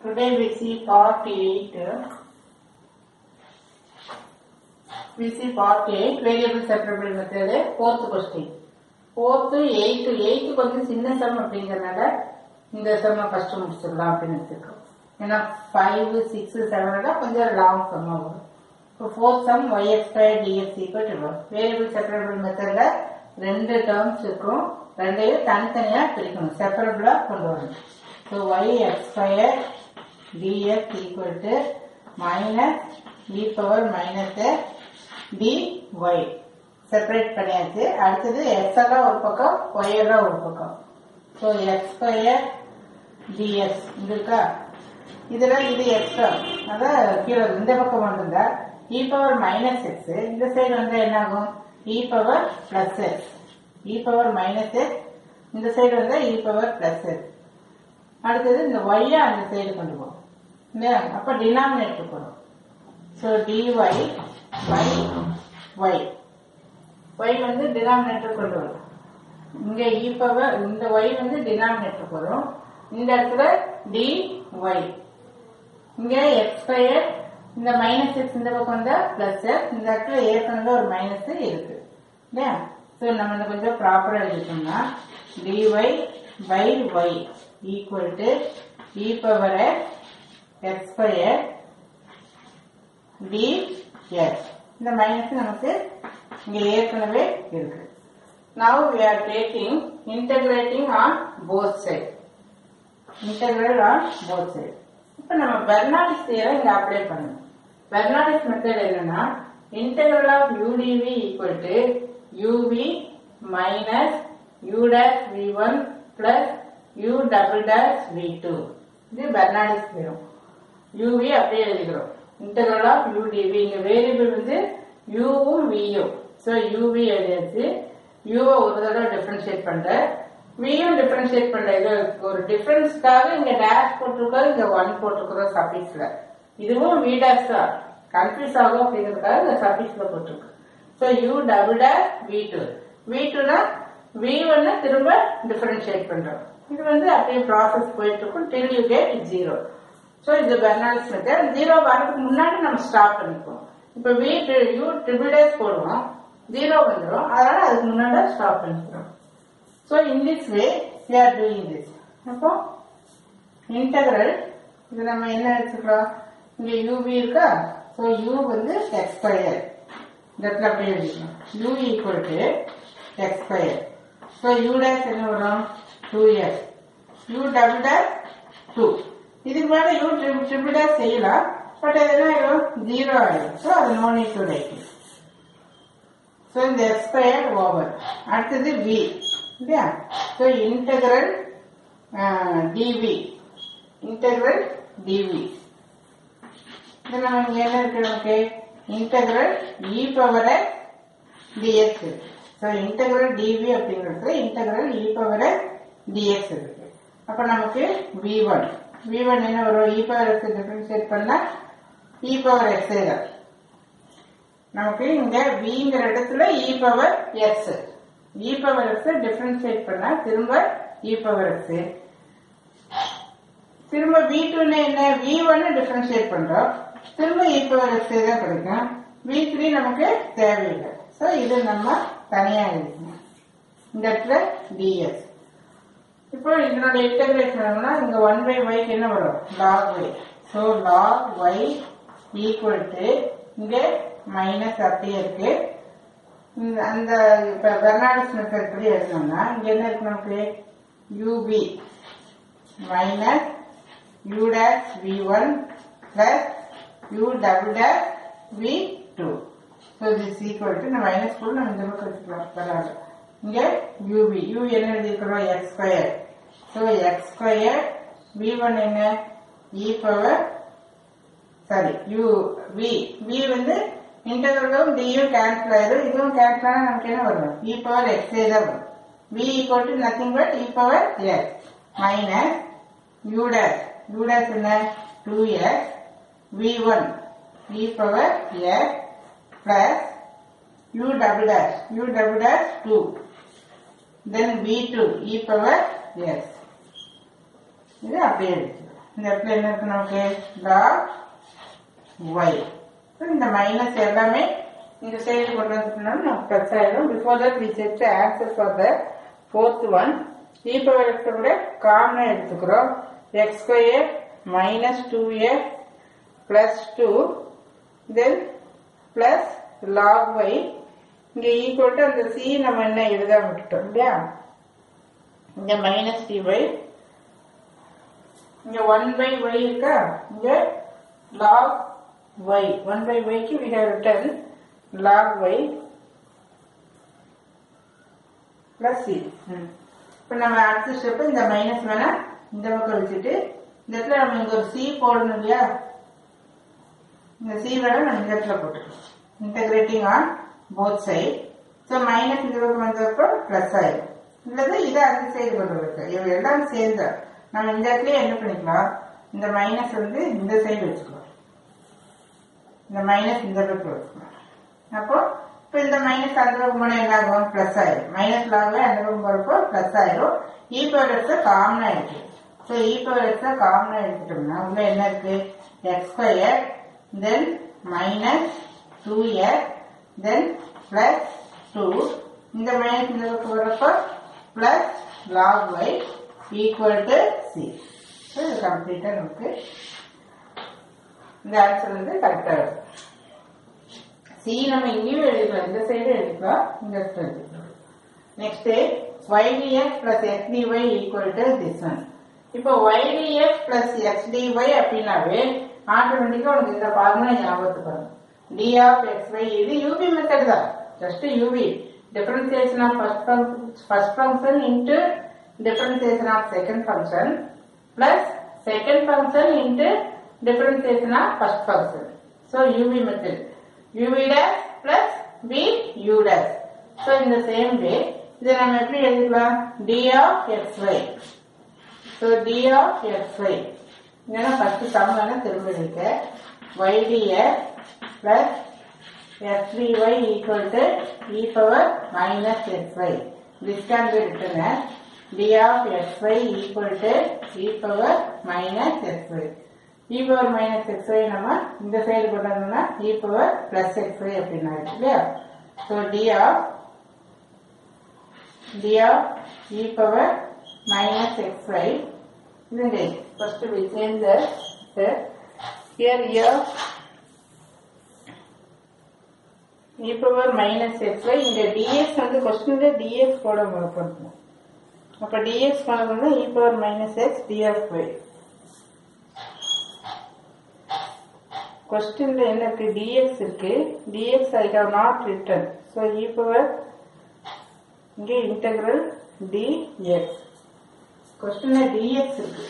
Today we see part 8. We see part 8 variable separable method fourth question. fourth eighth eighth கொஞ்சம் சின்ன some அப்படிங்கறனால இந்த சம்ம first முடிச்சிடலாம் அப்படின்னு எடுத்துக்கிறோம் ஏன்னா ஃபைவ் சிக்ஸ் செவன் கொஞ்சம் லாங் சம்மா வரும் இப்போ fourth sum y x square dx equal to variable separable மெத்தட்ல ரெண்டு டேர்ம்ஸ் இருக்கும் ரெண்டையும் தனித்தனியா பிரிக்கணும் செப்பரபிளா கொண்டு வரணும் so y x square dx equal to minus e power minus d y separate பண்ணியாச்சு அடுத்தது எக்ஸ் எல்லாம் ஒரு பக்கம் ஒய் எல்லாம் ஒரு பக்கம் ஸோ எக்ஸ் ஸ்கொயர் டிஎக்ஸ் இது இருக்கா இதுல இது எக்ஸ்ட்ரா அதான் கீழே இந்த பக்கம் வந்திருந்தா இ பவர் மைனஸ் எக்ஸ் இந்த சைடு வந்து என்ன ஆகும் e power plus x e power minus x இந்த சைடு வந்தா இ பவர் பிளஸ் எக்ஸ் அடுத்தது இந்த ஒய்யா அந்த சைடு கொண்டு போகும் இல்லையா அப்ப டினாமினேட்டர் போடும் so dy by y y வந்து டினாமினேட்டர் கொண்டு வரும் இங்க இ பவர் இந்த ஒய் வந்து டினாமினேட்டர் வரும் இந்த இடத்துல டி ஒய் இங்க எக்ஸ் ஸ்கொயர் இந்த மைனஸ் எக்ஸ் இந்த பக்கம் வந்தா பிளஸ் இந்த இடத்துல ஏற்கனவே ஒரு மைனஸ் இருக்கு இல்லையா ஸோ நம்ம இந்த கொஞ்சம் ப்ராப்பரா எழுதிட்டோம்னா dy by y equal to e power x square d x இந்த மைனஸ் நமக்கு இங்க ஏற்கனவே இருக்கு now we are taking integrating on both sides integral on both sides இப்ப நம்ம பெர்னாலிஸ் தியரம் இங்க அப்ளை பண்ணணும் பெர்னாலிஸ் மெத்தட் என்னன்னா integral of udv equal to uv minus u dash v1 plus u double dash v2 இது பெர்னாலிஸ் theorem uv அப்படியே எழுதிக்கிறோம் integral of udv இங்க variable வந்து uவும் vயும் so uv எழுதியாச்சு u ஒரு தடவை டிஃபரன்ஷியேட் பண்றேன் வியும் டிஃபரன்ஷியேட் பண்ற இது ஒரு டிஃபரன்ஸ்க்காக இங்க டேஷ் போட்டிருக்கோம் இங்க ஒன் போட்டிருக்கிறோம் சஃபிக்ஸ்ல இதுவும் வி டேஷ் தான் கன்ஃபியூஸ் ஆகும் அப்படிங்கிறதுக்காக இந்த சஃபிக்ஸ்ல போட்டிருக்கு so u double dash v two v டூனா வி ஒன்னு திரும்ப டிஃபரன்ஷியேட் பண்றோம் இது வந்து அப்படியே ப்ராசஸ் போயிட்டு இருக்கும் till you get zero so இது பெர்னாலிஸ் மெத்தட் ஜீரோ வரதுக்கு முன்னாடி நம்ம ஸ்டாப் பண்ணிப்போம் இப்போ வி யூ ட்ரிபிள் டேஸ் போடுவோம் ஜீரோ வந்துடும் அதனால அதுக்கு முன்னாடி ஸ்டாப் பண்ணிக்கிறோம் so in this way we are doing this அப்போ இன்டகிரல் இது நம்ம என்ன எடுத்துக்கிறோம் இங்க யூவி இருக்கா ஸோ யூ வந்து எக்ஸ் ஸ்கொயர் இந்த இடத்துல அப்படியே எழுதிக்கணும் u equal to x square so u dash என்ன வரும் two x u double dash two இதுக்கு மேலே யூ ட்ரிபிள் டேஷ் செய்யலாம் பட் அது என்ன ஆயிடும் ஜீரோ ஆயிடும் ஸோ அது no need to write so இந்த எக்ஸ் ஸ்கொயர் ஓவர் அடுத்தது வி இல்லையா so integral dv integral dv இது நம்ம இங்க என்ன இருக்கு நமக்கு integral e power dx so integral dv அப்படிங்கிறது இன்டகிரல் இ பவர் டிஎக்ஸ் இருக்கு அப்ப நமக்கு வி ஒன் வி ஒன் என்ன வரும் இ பவர் எக்ஸ் டிஃபரன்ஷியேட் பண்ணா இ பவர் எக்ஸ் தான் நமக்கு இங்க விங்கிற இடத்துல e power x e power x differentiate பண்ணா திரும்ப இ பவர் எக்ஸ் திரும்ப வி டூன்னு என்ன வி ஒன்னு டிஃபரன்ஷியேட் பண்றோம் திரும்ப இ பவர் எக்ஸ் தான் கிடைக்கும் வி த்ரீ நமக்கு தேவையில்லை ஸோ இது நம்ம தனியா எழுதணும் இந்த இடத்துல டிஎஸ் இப்போ இதனோட இன்டகிரேஷன் இங்க ஒன் பை ஒய்க்கு என்ன வரும் log y so log y equal to இங்க மைனஸ் அப்படியே இருக்கு இந்த அந்த இப்ப பெர்னாடிஸ் மெத்தட் படி எழுதணும்னா இங்க என்ன இருக்கு நமக்கு u v minus u dash v one plus u double dash v two so this equal to நம்ம மைனஸ் கூட நம்ம இந்த பக்கம் வச்சுக்கலாம் பரவாயில்ல இங்க யூபி யூ என்ன எழுதியிருக்கிறோம் x square so x square v one என்ன e power sorry u v v வந்து இன்டகிரலும் டியும் கேன்சல் ஆயிரும் இதுவும் கேன்சல் ஆனா நமக்கு என்ன வரும் இ பவர் எக்ஸ் தான் வரும் v equal to nothing but e power x minus u dash u dash என்ன two x v one e power x plus u double dash u double dash two then v two e power x இது அப்படியே எடுத்துக்கலாம் இந்த இடத்துல என்ன இருக்கு நமக்கு lock Y இந்த மைனஸ் எல்லாமே இந்த சைடு கொண்டு வந்துட்டோம்னா நமக்கு ப்ளஸ் ஆயிடும் before that we check answer for the fourth one e power எக்ஸை விட காமனாக எடுத்துக்கிறோம் x square minus two x plus two then plus log y இங்கே ஈக்குவல் டு அந்த சி நம்ம என்ன எழுதாம விட்டுட்டோம் இல்லையா இங்க மைனஸ் டி ஒய் இங்க ஒன் பை ஒய் இருக்கா இங்க லாக் ஒய் ஒன் பை ஒய்க்கு we have written log y plus c இப்போ நம்ம அடுத்த ஸ்டெப் இந்த மைனஸ் வேணா இந்த பக்கம் வச்சுட்டு இந்த இடத்துல நம்ம இங்க ஒரு சி போடணும் இல்லையா இந்த சி வேணா நம்ம இந்த இடத்துல போட்டுக்கலாம் integrating on both side so minus இந்த பக்கம் வந்தப்போ ப்ளஸ் ஆயிடும் இல்லது இதை அந்த சைடு கொண்டு வருது இவங்க எல்லாம் சேர்ந்தா நம்ம இந்த இடத்துல என்ன பண்ணிக்கலாம் இந்த மைனஸ் வந்து இந்த சைடு வச்சுக்கலாம் இந்த மைனஸ் இந்த பக்கம் வச்சுக்கலாம் அப்போ இப்போ இந்த மைனஸ் அந்த பக்கம் போனால் என்ன ஆகும் ப்ளஸ் ஆயிடும் மைனஸ் லாகவே அந்த பக்கம் போகிறப்போ ப்ளஸ் ஆயிடும் இ பவர் எக்ஸை காமனாக இருக்கு ஸோ இ பவர் எக்ஸை காமனாக எடுத்துட்டோம்னா உள்ள என்ன இருக்கு x square then minus two x then plus two இந்த மைனஸ் இந்த பக்கம் வரப்போ plus log y equal to c so இது கம்ப்ளீட்டாக நமக்கு இந்த ஆன்சர் வந்து கரெக்டாக இருக்கும் சி நம்ம இங்கேயும் எழுதிக்கலாம் இந்த சைடு எழுதிக்கலாம் இந்த இடத்துல எழுதிக்கலாம் next ydx plus xdy equal to this one இப்போ ydx பிளஸ் xdy அப்படின்னாவே ஆட்டோமேட்டிக்கா உனக்கு இந்த ஃபார்முலா ஞாபகத்துக்கு வரும் d ஆஃப் xy இது ub மெத்தட் தான் just ub differentiation of first first function into differentiation of second function plus second function into differentiation of first function so ub method uv dash plus v u dash so இந்த same way இதை நம்ம எப்படி எழுதிக்கலாம் d of xy so d of xy ஏன்னா first sum வேணா திரும்ப எழுதிக்க ydx plus xdy equal to e power minus xy this can be written as d of xy equal to e power minus xy e power minus xy நம்ம இந்த side கொண்டு வந்தோம்னா e power plus xy அப்படின்னு ஆயிடுச்சு இல்லையா so d of d of e power minus xy isn't it? First we change the step. Here here e power minus xy இங்க dx வந்து கொஸ்டின்ல dx போட போடணும் அப்ப dx பண்ணணும்னா e power minus x d of y கொஸ்டின்ல என்ன இருக்கு dx இருக்கு dx I have not written so e power இங்க integral dx கொஸ்டின்ல dx இருக்கு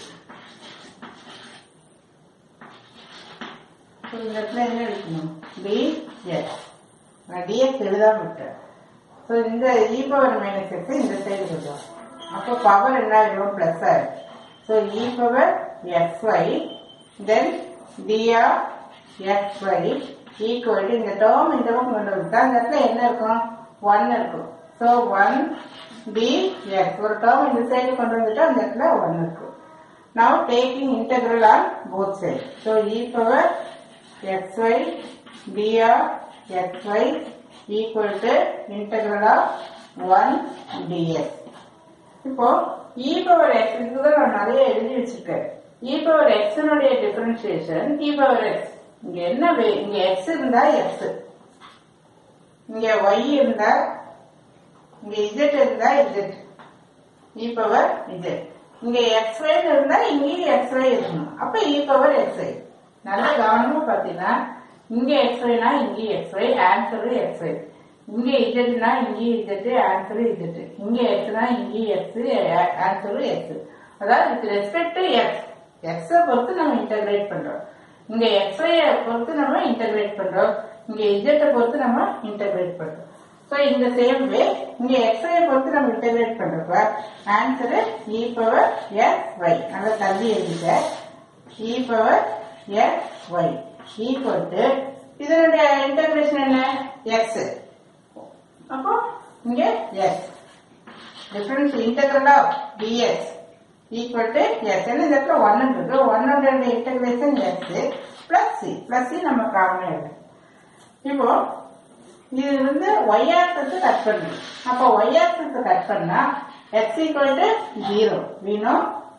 So, இந்த இடத்துல என்ன எழுதணும் dx நான் dx எழுதாம விட்டேன் ஸோ இந்த இ பவர் மைனஸ் எக்ஸ் இந்த சைடு கொஞ்சம் அப்போ பவர் என்ன ஆகிடும் பிளஸ் ஆயிடும் so e power x y then டிஆர் எக்ஸ் ஒய் ஈக்குவல் இந்த டேர்ம் இந்த பக்கம் கொண்டு வந்துட்டா அந்த இடத்துல என்ன இருக்கும் ஒன் இருக்கும் ஸோ ஒன் டி எக்ஸ் ஒரு டேர்ம் இந்த சைடு கொண்டு வந்துட்டா அந்த இடத்துல ஒன் இருக்கும் now taking integral on both sides so e power xy dr xy equal to integral of 1 ds இப்போ e power x இதுதான் நான் நிறைய எழுதி வச்சிருக்கேன் e power x னுடைய டிஃபரன்ஷியேஷன் e power x இங்க என்ன வே- இங்க x இருந்தா x இங்க y இருந்தா இங்க z இருந்தா z e பவர் z இங்க xy ன்னு இருந்தா இங்கேயும் xy இருக்கணும் அப்ப e பவர் xy நல்ல கவனமா பாத்தீங்கன்னா இங்க xy னா இங்கேயும் xy ஆன்சர் xy இங்க z னா இங்கேயும் z ஆன்சர் z இங்க x னா இங்கேயும் x ஆன்சர் x அதாவது with respect to x x அ பொறுத்து நம்ம இன்டகிரேட் பண்றோம் இங்க xy அ பொறுத்து நம்ம இன்டகிரேட் பண்றோம் இங்க z அ பொறுத்து நம்ம இன்டகிரேட் பண்றோம் ஸோ இந்த சேம் வே இங்க xy ஐ பொறுத்து நம்ம இன்டகிரேட் பண்றப்ப answer e power x y நல்லா தள்ளி எழுதிக்க e power x y equal to இதனுடைய இன்டகிரேஷன் என்ன x அப்போ இங்க x difference integral of dx equal to s என்ன இந்த இடத்துல ஒன்னு இருக்கு ஒன்னோட integration s plus c plus c நம்ம காமனா எடுக்கணும் இப்போ இது வந்து ஒய் ஆக்சஸ் கட் பண்ணணும் அப்போ ஒய் ஆக்சஸ் கட் பண்ணா எக்ஸ் ஈக்குவல் டு ஜீரோ வீணோ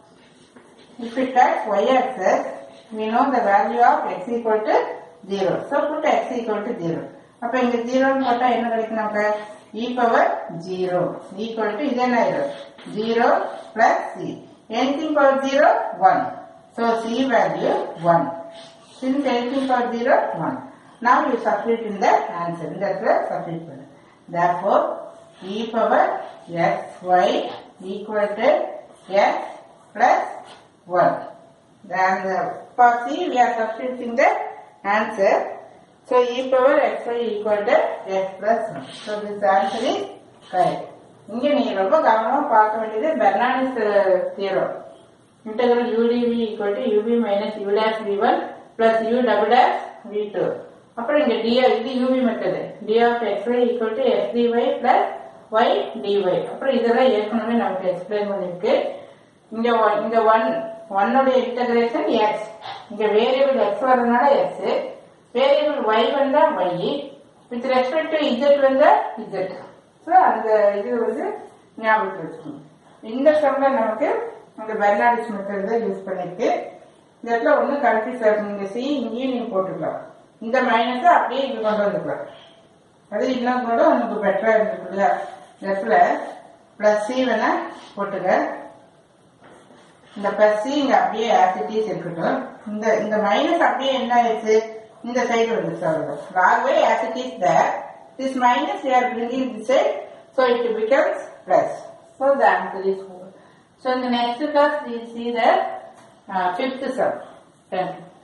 If we cut y-axis, we know the value of x equal to 0. So put x equal to 0. அப்ப இங்க 0 போட்டா என்ன கிடைக்கும் நமக்கு e power 0 equal to இது என்ன ஆயிரும் 0 plus c. Anything power 0, 1. So c value 1. Since anything power 0, 1. Now you substitute in the answer. இந்த இடத்துல substitute பண்ணு. Therefore, e power x y equal to x plus 1. Then uh, for C we are substituting the answer. So e power xy equal to x plus 1. So this answer is correct. இங்க நீங்க ரொம்ப கவனமா பார்க்க வேண்டியது Bernoulli's theorem integral udv equal to ub minus u dash v1 plus u double dash v2 அப்புறம் இங்க d இது uv method d of xy equal to x dy plus y dy அப்புறம் இதெல்லாம் ஏற்கனவே நமக்கு எக்ஸ்பிளைன் பண்ணிருக்கு இங்க one- இங்க ஒன் ஒன்னுடைய இன்டகிரேஷன் எக்ஸ் இங்க வேரியபிள் எக்ஸ் வரதுனால எக்ஸ் வேரியபிள் ஒய் வந்தா y with respect to z வந்தா இசட் ஸோ அந்த இது வந்து ஞாபகத்தில் வச்சுக்கணும் இந்த சம்ல நமக்கு அந்த பெர்னாடிஸ் மெத்தட் தான் யூஸ் பண்ணிருக்கு இந்த இடத்துல ஒன்றும் கன்ஃபியூஸ் ஆகும் இங்க சி இங்கேயும் நீங்க போட்டுக்கலாம் இந்த மைனஸ் அப்படியே இங்க கொண்டு வந்துக்கலாம் அது இன்னும் கூட உனக்கு பெட்டரா இருந்திருக்கு இல்லையா இந்த இடத்துல பிளஸ் சி வேணா போட்டுக்க இந்த பிளஸ் சி இங்க அப்படியே ஆசிட்டிஸ் இருக்கட்டும் இந்த இந்த மைனஸ் அப்படியே என்ன ஆயிடுச்சு இந்த சைடு வந்துச்சு அவ்வளவு லாக்வே ஆசிட்டிஸ் there this minus we are bringing this side so it becomes plus so the answer is 4 so in the next class we will see the uh, fifth sum Thank you.